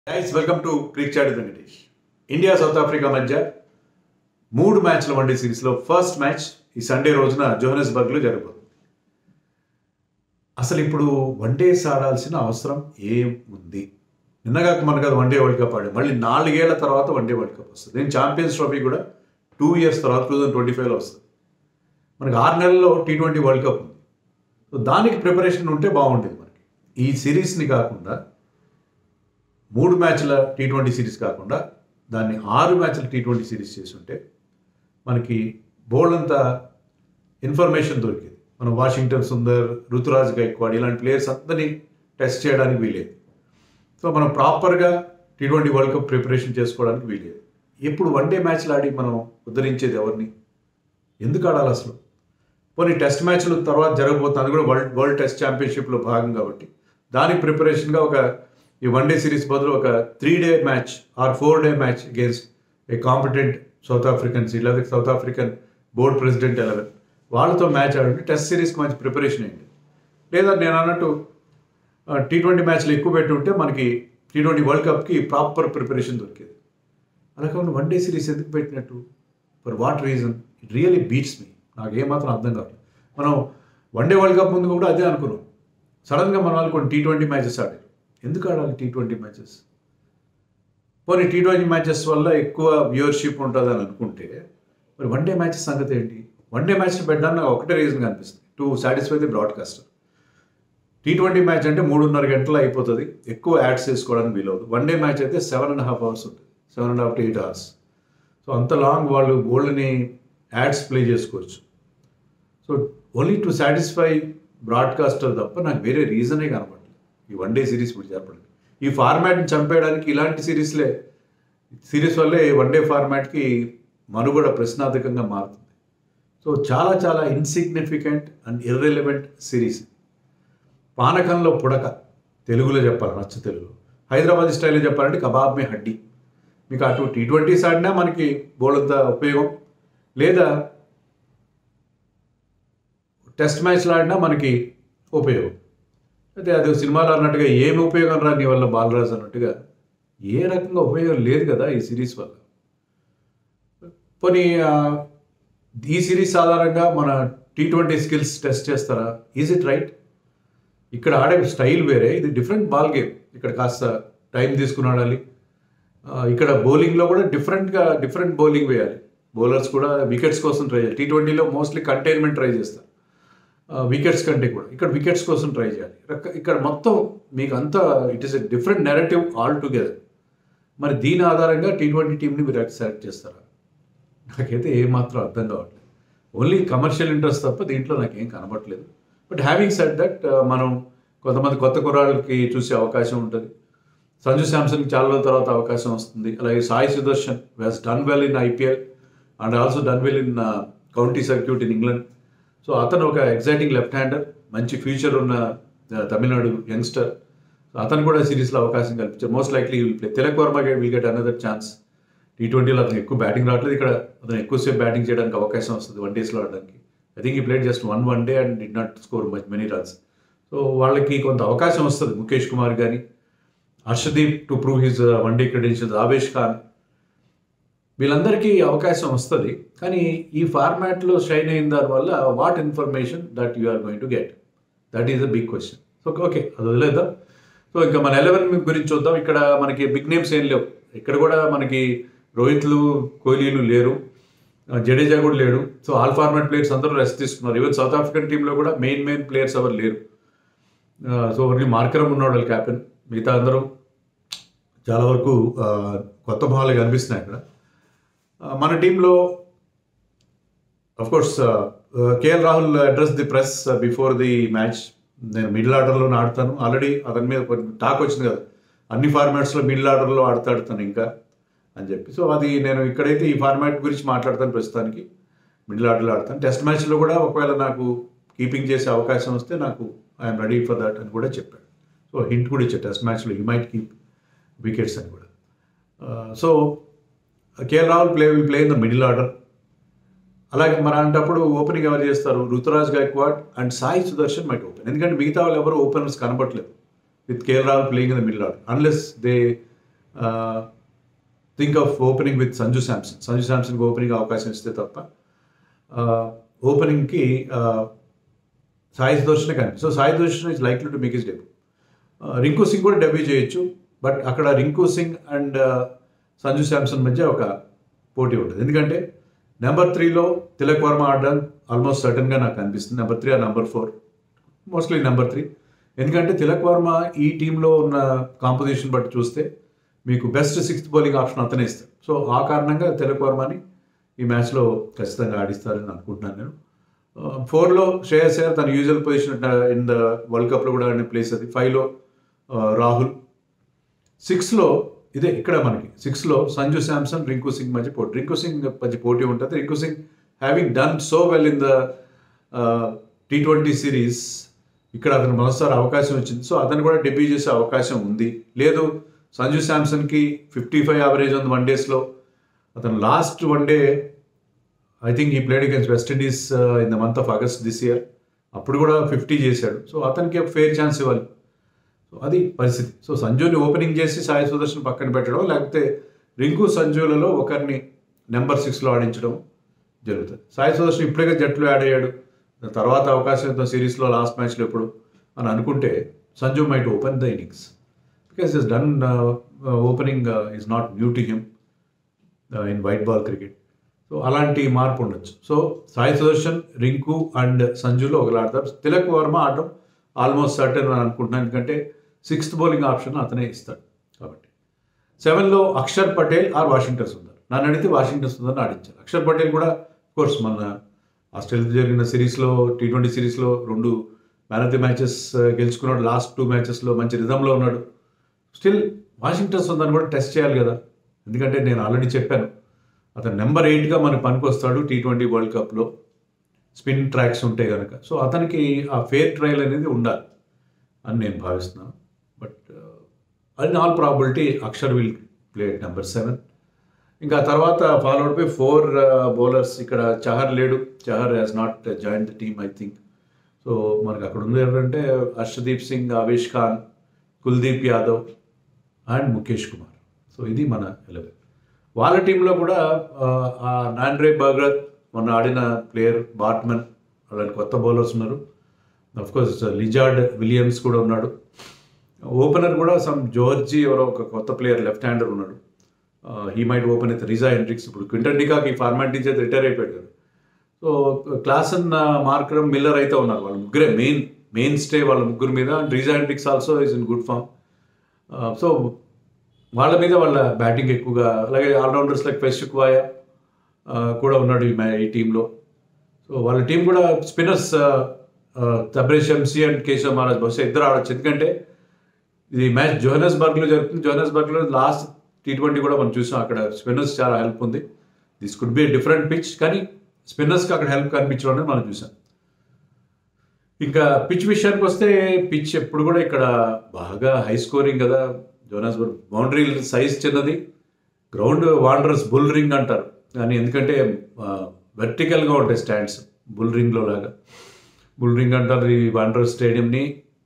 guys welcome to Crick Chat Venkatesh India South Africa మధ్య మూడు మ్యాచ్ల వన్డే సిరీస్లో ఫస్ట్ మ్యాచ్ ఈ సండే రోజున జోహనస్బర్గ్లో జరగబోతుంది అసలు ఇప్పుడు వన్డేస్ ఆడాల్సిన అవసరం ఏం ఉంది నిన్నగాక మనకు అది వన్డే వరల్డ్ కప్ ఆడాం మళ్ళీ నాలుగేళ్ల తర్వాత వన్డే వరల్డ్ కప్ వస్తుంది నేను ఛాంపియన్స్ ట్రోఫీ కూడా టూ ఇయర్స్ తర్వాత టూ థౌజండ్ ట్వంటీ ఫైవ్లో వస్తుంది మనకి ఆరు నెలల్లో టీ ట్వంటీ వరల్డ్ కప్ ఉంది సో దానికి ప్రిపరేషన్ ఉంటే బాగుండేది మనకి ఈ సిరీస్ని కాకుండా మూడు మ్యాచ్ల టీ ట్వంటీ సిరీస్ కాకుండా దాన్ని ఆరు మ్యాచ్ల టీ ట్వంటీ సిరీస్ చేసి ఉంటే మనకి బోల్డ్ అంత ఇన్ఫర్మేషన్ దొరికేది మనం వాషింగ్టన్ సుందర్ ఋతురాజ్ గైక్వాడ్ ఇలాంటి ప్లేయర్స్ అందరినీ టెస్ట్ చేయడానికి వీలేదు సో మనం ప్రాపర్గా T twenty world cup preparation చేసుకోవడానికి వీలేదు ఎప్పుడు వన్ డే మ్యాచ్లు ఆడి మనం ఉద్ధరించేది ఎవరిని ఎందుకు ఆడాలి అసలు పోనీ టెస్ట్ మ్యాచ్లు తర్వాత జరగబోతుంది అది కూడా వరల్డ్ వరల్డ్ టెస్ట్ ఛాంపియన్షిప్లో భాగం కాబట్టి దానికి ప్రిపరేషన్గా ఒక ఈ వన్ డే సిరీస్ బదులు ఒక three day match or four day match against a competent South Africans లేదా South African board president eleven వాళ్ళతో మ్యాచ్ ఆడండి టెస్ట్ సిరీస్కి మంచి ప్రిపరేషన్ అయింది లేదా నేను అన్నట్టు టీ ట్వంటీ మ్యాచ్లు ఎక్కువ పెట్టి ఉంటే మనకి టీ ట్వంటీ వరల్డ్ కప్కి ప్రాపర్ ప్రిపరేషన్ దొరికేది అలా కాకుండా వన్ డే సిరీస్ ఎందుకు పెట్టినట్టు for what reason it really beats me నాకు ఏమాత్రం అర్థం కావట్లేదు మనం వన్ డే వరల్డ్ కప్ ముందు కూడా అదే అనుకున్నాం సడన్గా మన వాళ్ళు కొన్ని టీ ట్వంటీ మ్యాచెస్ ఆడారు ఎందుకు ఆడాలి టీ ట్వంటీ మ్యాచెస్ పోనీ టీ ట్వంటీ మ్యాచెస్ వల్ల ఎక్కువ వ్యూవర్షిప్ ఉంటుందని అనుకుంటే మరి వన్ డే మ్యాచెస్ సంగతి ఏంటి వన్ డే మ్యాచ్ పెట్టడానికి నాకు ఒకటే రీజన్ కనిపిస్తుంది to satisfy the broadcaster T twenty match అంటే మూడున్నర గంటలు అయిపోతుంది ఎక్కువ యాడ్స్ చేసుకోవడానికి వీలవుతుంది వన్ డే మ్యాచ్ అయితే సెవెన్ అండ్ హాఫ్ అవర్స్ ఉంటుంది seven and half to eight hours so అంత లాంగ్ వాళ్ళు గోల్డ్ని యాడ్స్ ప్లే చేసుకోవచ్చు so only to satisfy broadcaster తప్ప నాకు వేరే రీజనే కనపడలేదు ఈ వన్ డే సిరీస్ ఇప్పుడు చెప్పండి ఈ ఫార్మాట్ని చంపేయడానికి ఇలాంటి సిరీస్లే సిరీస్ వల్లే వన్ డే ఫార్మాట్కి మనుగడ ప్రశ్నార్థకంగా మారుతుంది సో చాలా చాలా ఇన్సిగ్నిఫికెంట్ అండ్ ఇర్రెలవెంట్ సిరీస్ పానకంలో పుడక తెలుగులో చెప్పాలి నచ్చ తెలుగులో హైదరాబాద్ స్టైల్లో చెప్పాలంటే కబాబ్ మే హడ్డీ మీకు అటు టీ ట్వంటీస్ ఆడినా మనకి బోలంత ఉపయోగం లేదా టెస్ట్ మ్యాచ్లు ఆడినా మనకి ఉపయోగం అయితే అది సినిమాలో అన్నట్టుగా ఏమి ఉపయోగం రా నీ వల్ల బాలరాజు అన్నట్టుగా ఏ రకంగా ఉపయోగం లేదు కదా ఈ సిరీస్ వల్ల పోనీ ఆ, ఈ సిరీస్ ఆధారంగా మన టీ ట్వంటీ స్కిల్స్ టెస్ట్ చేస్తారా ఈజ్ ఇట్ రైట్ ఇక్కడ ఆడే స్టైల్ వేరే ఇది డిఫరెంట్ బాల్ గేమ్ ఇక్కడ కాస్త టైం తీసుకుని ఆడాలి ఆ, ఇక్కడ బౌలింగ్లో కూడా డిఫరెంట్గా డిఫరెంట్ బౌలింగ్ వేయాలి బౌలర్స్ కూడా వికెట్స్ కోసం ట్రై చేయాలి టీ ట్వంటీలో మోస్ట్లీ కంటైన్మెంట్ ట్రై చేస్తారు వికెట్స్ కంటే కూడా ఇక్కడ వికెట్స్ కోసం ట్రై చేయాలి రక- ఇక్కడ మొత్తం మీకు అంతా it is a different narrative all together మరి దీని ఆధారంగా టీ ట్వంటీ టీంని మీరు సెలెక్ట్ చేస్తారా నాకైతే ఏమాత్రం అర్థం కావట్లేదు ఓన్లీ కమర్షియల్ ఇంట్రెస్ట్ తప్ప దీంట్లో నాకేం కనబడట్లేదు బట్ హ్యావింగ్ సెట్ దట్ మనం కొంతమంది కొత్త కుర్రాళ్ళకి చూసే అవకాశం ఉంటుంది సంజు శాంసన్కి చాలా రోజుల తర్వాత అవకాశం వస్తుంది అలాగే Sai Sudarshan has done well in IPL and also done well in county circuit in England so అతను ఒక ఎగ్జైటింగ్ లెఫ్ట్ హ్యాండర్ మంచి ఫ్యూచర్ ఉన్న uh, తమిళనాడు యంగ్స్టర్ అతను కూడా సిరీస్లో అవకాశం కల్పించారు most likely will play Tilak Varma will get another chance T ట్వంటీలో అతను ఎక్కువ బ్యాటింగ్ రావట్లేదు ఇక్కడ అతను ఎక్కువసేపు బ్యాటింగ్ చేయడానికి అవకాశం వస్తుంది వన్ డేస్లో ఆడడానికి I think he played just one one day and did not score much many runs so వాళ్ళకి కొంత అవకాశం వస్తుంది ముఖేష్ కుమార్ కానీ Harshdeep to prove his one day credentials Avesh Khan వీళ్ళందరికీ అవకాశం వస్తుంది కానీ ఈ ఫార్మాట్లో షైన్ అయిన దాని వల్ల what information that you are going to get that is a big question so okay అది వదిలేద్దాం సో ఇంకా మన ఎలెవెన్ గురించి చూద్దాం ఇక్కడ మనకి బిగ్ నేమ్స్ ఏం లేవు ఇక్కడ కూడా మనకి రోహిత్లు కోహ్లీలు లేరు ఆ, జడేజా కూడా లేడు సో ఆల్ ఫార్మాట్ ప్లేయర్స్ అందరూ రెస్ట్ తీసుకున్నారు ఈవెన్ సౌత్ ఆఫ్రికన్ టీంలో కూడా మెయిన్ మెయిన్ ప్లేయర్స్ ఎవరు లేరు ఆ, సో ఓన్లీ మార్కరం ఉన్నాడు వాళ్ళు క్యాప్టెన్ మిగతా అందరూ చాలా వరకు ఆ, కొత్త భావాలు కనిపిస్తున్నాయి అక్కడ ఆ, మన టీంలో course KL Rahul address the press before the match నేను మిడిల్ ఆర్డర్లో ఆడతాను ఆల్రెడీ అతని మీద కొన్ని టాక్ వచ్చింది కదా అన్ని ఫార్మాట్స్లో మిడిల్ ఆర్డర్లో ఆడతాడు తను ఇంకా అని చెప్పి సో అది నేను ఇక్కడైతే ఈ ఫార్మాట్ గురించి మాట్లాడతాను ప్రస్తుతానికి మిడిల్ ఆర్డర్లో ఆడతాను టెస్ట్ మ్యాచ్లో కూడా ఒకవేళ నాకు కీపింగ్ చేసే అవకాశం వస్తే నాకు ఐఎమ్ రెడీ ఫర్ దట్ అని కూడా చెప్పాడు సో హింట్ కూడా ఇచ్చాడు టెస్ట్ మ్యాచ్లో యూ మైట్ కీప్ వికెట్స్ అని కూడా so KL Rahul play will play in the middle order అలాగే మరి అంటప్పుడు ఓపెనింగ్ ఎవరు చేస్తారు Ruturaj Gaikwad and Sai Sudarshan might open ఎందుకంటే మిగతా వాళ్ళు ఎవరు ఓపెనర్స్ కనపట్లేదు with KL Rahul playing in the middle order unless they think of opening with Sanju Samson Sanju శాంసన్కి ఓపెనింగ్ అవకాశం ఇస్తే తప్ప ఓపెనింగ్కి సాయి సుదర్శనే కానీ so Sai Sudarshan is likely to make his debut Rinku Singh కూడా డెబ్యూ చేయొచ్చు బట్ అక్కడ రింకు సింగ్ అండ్ సంజు శాంసన్ మధ్య ఒక పోటీ ఉంటుంది ఎందుకంటే నెంబర్ త్రీలో తిలక్ వర్మ ఆడడం ఆల్మోస్ట్ సడన్గా నాకు అనిపిస్తుంది నెంబర్ త్రీ ఆ number four mostly number three ఎందుకంటే తిలక్ వర్మ ఈ టీంలో ఉన్న కాంపోజిషన్ బట్టి చూస్తే మీకు బెస్ట్ సిక్స్త్ బౌలింగ్ ఆప్షన్ అతనే ఇస్తాడు సో ఆ కారణంగా తిలక్ వర్మని ఈ మ్యాచ్లో ఖచ్చితంగా ఆడిస్తారని అనుకుంటున్నాను నేను ఫోర్లో శ్రేయస్ అయ్యర్ తన usual position in the world కప్లో కూడా ఆడిన ప్లేస్ అది ఫైవ్లో రాహుల్ సిక్స్లో ఇదే ఇక్కడ మనకి సిక్స్లో సంజు శాంసన్ రింకు సింగ్ మధ్య పోటీ రింకు సింగ్ మధ్య పోటీ ఉంటుంది Rinku Singh having done so well in the T twenty series ఇక్కడ అతను మరోసారి అవకాశం వచ్చింది సో అతను కూడా డెబ్యూ చేసే అవకాశం ఉంది లేదు సంజు శాంసన్కి ఫిఫ్టీ ఫైవ్ యావరేజ్ ఉంది వన్ డేస్లో అతను last one day I think he played against West Indies in the month of August this year అప్పుడు కూడా ఫిఫ్టీ చేశాడు సో అతనికి ఒక ఫెయిర్ ఛాన్స్ ఇవ్వాలి సో అది పరిస్థితి సో సంజుని ఓపెనింగ్ చేసి సాయి సుదర్శన్ పక్కన పెట్టడం లేకపోతే రింకు సంజులలో ఒకరిని నెంబర్ సిక్స్లో ఆడించడం జరుగుతుంది సాయి సుదర్శన్ ఇప్పుడే జట్టులో యాడ్ అయ్యాడు తర్వాత అవకాశం ఇద్దాం సిరీస్లో లాస్ట్ మ్యాచ్లో ఎప్పుడు అని అనుకుంటే Sanju might open the innings because is done opening is not new to him in white ball cricket so అలాంటి మార్పు ఉండొచ్చు సో సాయి సుదర్శన్ రింకు అండ్ సంజులో ఒకరు ఆడతారు తిలక్ వర్మ ఆడడం ఆల్మోస్ట్ సర్టన్ అని అనుకుంటున్నాను ఎందుకంటే సిక్స్త్ బౌలింగ్ ఆప్షన్ అతనే ఇస్తాడు కాబట్టి సెవెన్లో అక్షర్ పటేల్ ఆర్ వాషింగ్టన్ సుందర్ నన్ను అడిగితే వాషింగ్టన్ సుందర్ని ఆడించారు అక్షర్ పటేల్ కూడా కోర్స్ మన ఆస్ట్రేలియాతో జరిగిన సిరీస్లో టీ ట్వంటీ సిరీస్లో రెండు మ్యాన్ ఆఫ్ ది మ్యాచెస్ గెలుచుకున్నాడు లాస్ట్ టూ మ్యాచెస్లో మంచి రిధంలో ఉన్నాడు స్టిల్ వాషింగ్టన్ సుందర్ని కూడా టెస్ట్ చేయాలి కదా ఎందుకంటే నేను ఆల్రెడీ చెప్పాను అతను నెంబర్ ఎయిట్గా మనకు పనికొస్తాడు టీ ట్వంటీ వరల్డ్ కప్లో స్పిన్ ట్రాక్స్ ఉంటే కనుక సో అతనికి ఆ ఫేర్ ట్రయల్ అనేది ఉండాలి అని నేను భావిస్తున్నాను బట్ అది all probability Akshar will play number seven ఇంకా తర్వాత ఫాలోడ్ బై ఫోర్ బౌలర్స్ ఇక్కడ చహర్ లేడు Chahar has not join the team I think so మనకు అక్కడ ఉంది ఎవరంటే హర్షదీప్ సింగ్ అవేష్ ఖాన్ కుల్దీప్ యాదవ్ అండ్ ముఖేష్ కుమార్ సో ఇది మన ఎలెవెన్ వాళ్ళ టీంలో కూడా ఆ నాండ్రే బర్గత్ మొన్న ఆడిన ప్లేయర్ బాట్మన్ అలాంటి కొత్త బౌలర్స్ ఉన్నారు కోర్స్ లిజార్డ్ విలియమ్స్ కూడా ఉన్నాడు ఓపెనర్ కూడా సమ్ జోర్జీ ఎవరో ఒక కొత్త ప్లేయర్ లెఫ్ట్ హ్యాండర్ ఉన్నాడు హీ మైట్ ఓపెన్ అయితే రిజా హెండ్రిక్స్ ఇప్పుడు క్వింటన్ డికాకి ఫార్మాట్ నుంచి అయితే రిటైర్ అయిపోయాడు కదా సో క్లాసన్ మార్కరం మిల్లర్ అయితే ఉన్నారు వాళ్ళ ముగ్గురే మెయిన్ మెయిన్ స్టే వాళ్ళ ముగ్గురు మీద and Reeza Hendricks also is in good form so వాళ్ళ మీద వాళ్ళ బ్యాటింగ్ ఎక్కువగా అలాగే ఆల్రౌండర్స్ లైక్ పెషుక్వాయ కూడా ఉన్నాడు ఈ మ్యా- ఈ టీంలో సో వాళ్ళ టీం కూడా spinners Tabraiz Shamsi and Keshav Maharaj బహుశా ఇద్దరు ఆడొచ్చు ఎందుకంటే ఇది మ్యాచ్ జోహనస్బర్గ్లో జరుగుతుంది జోహనస్బర్గ్లో లాస్ట్ టీ ట్వంటీ కూడా మనం చూసాం అక్కడ స్పిన్నర్స్ చాలా హెల్ప్ ఉంది this could be different pitch కానీ స్పిన్నర్స్కి అక్కడ హెల్ప్ కనిపించడం అనేది మనం చూసాం ఇంకా పిచ్ విషయానికి వస్తే పిచ్ ఎప్పుడు కూడా ఇక్కడ బాగా హై స్కోరింగ్ కదా జోనాస్బర్గ్ బౌండరీ సైజ్ చిన్నది గ్రౌండ్ వాండరర్స్ బుల్ రింగ్ అంటారు కానీ ఎందుకంటే వెర్టికల్గా ఉంటాయి స్టాండ్స్ బుల్ రింగ్లో లాగా బుల్ రింగ్ అంటారు ఈ వాండరర్ స్టేడియంని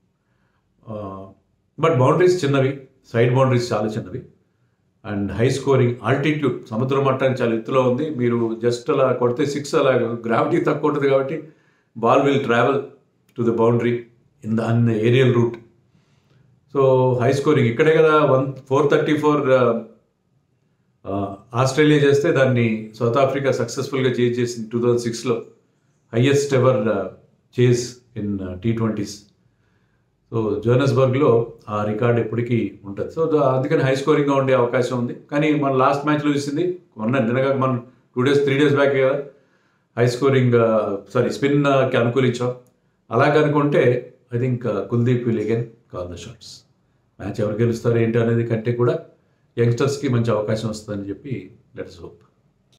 బట్ బౌండరీస్ చిన్నవి సైడ్ బౌండరీస్ చాలా చిన్నవి అండ్ హై స్కోరింగ్ ఆల్టిట్యూడ్ సముద్ర మట్టానికి చాలా ఎత్తులో ఉంది మీరు జస్ట్ అలా కొడితే సిక్స్ అలా గ్రావిటీ తక్కువ ఉంటుంది కాబట్టి ball will travel to the boundary in the un aerial route so high scoring ఇక్కడే కదా one four thirty four Australia చేస్తే దాన్ని సౌత్ ఆఫ్రికా సక్సెస్ఫుల్గా చేజ్ చేసింది టూ థౌజండ్ సిక్స్లో highest ever chase in T twenties so జోనస్బర్గ్లో ఆ record ఎప్పటికీ ఉంటుంది సో దా- అందుకని హై స్కోరింగ్గా ఉండే అవకాశం ఉంది కానీ మన లాస్ట్ మ్యాచ్లో చూసింది మొన్న నిన్నగా మనం two days three days back కదా హై స్కోరింగ్ సారీ స్పిన్కి అనుకూలించాం అలా కనుకుంటే I think Kuldeep will again call the shots match ఎవరు గెలుస్తారు ఏంటి అనేది కంటే కూడా యంగ్స్టర్స్కి మంచి అవకాశం వస్తుందని చెప్పి లెట్స్ హోప్